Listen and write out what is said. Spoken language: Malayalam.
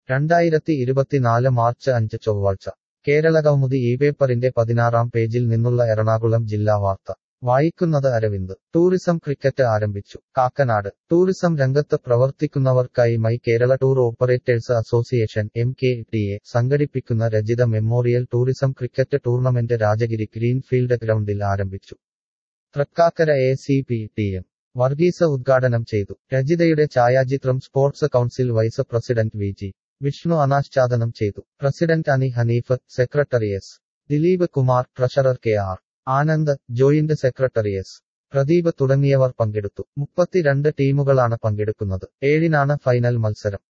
രണ്ടായിരത്തി ഇരുപത്തിനാല് മാർച്ച് അഞ്ച് ചൊവ്വാഴ്ച കേരളകൗമുദി ഈ പേപ്പറിന്റെ പതിനാറാം പേജിൽ നിന്നുള്ള എറണാകുളം ജില്ലാ വാർത്ത വായിക്കുന്നത് അരവിന്ദ് ടൂറിസം ക്രിക്കറ്റ് ആരംഭിച്ചു കാക്കനാട് ടൂറിസം രംഗത്ത് പ്രവർത്തിക്കുന്നവർക്കായി my Kerala tour operators association M K T A സംഘടിപ്പിക്കുന്ന Rajitha memorial tourism cricket tournament Rajagiri greenfield ഗ്രൗണ്ടിൽ ആരംഭിച്ചു Thrikkakara A C P T M Varghese ഉദ്ഘാടനം ചെയ്തു രജിതയുടെ ഛായാചിത്രം sports council vice president V G Vishnu അനാച്ഛാദനം ചെയ്തു president Ani Hanif secretary S Dileep Kumar treasurer K R Anand joint secretary S Pradeep തുടങ്ങിയവർ പങ്കെടുത്തു മുപ്പത്തിരണ്ട് ടീമുകളാണ് പങ്കെടുക്കുന്നത് ഏഴിനാണ് ഫൈനൽ മത്സരം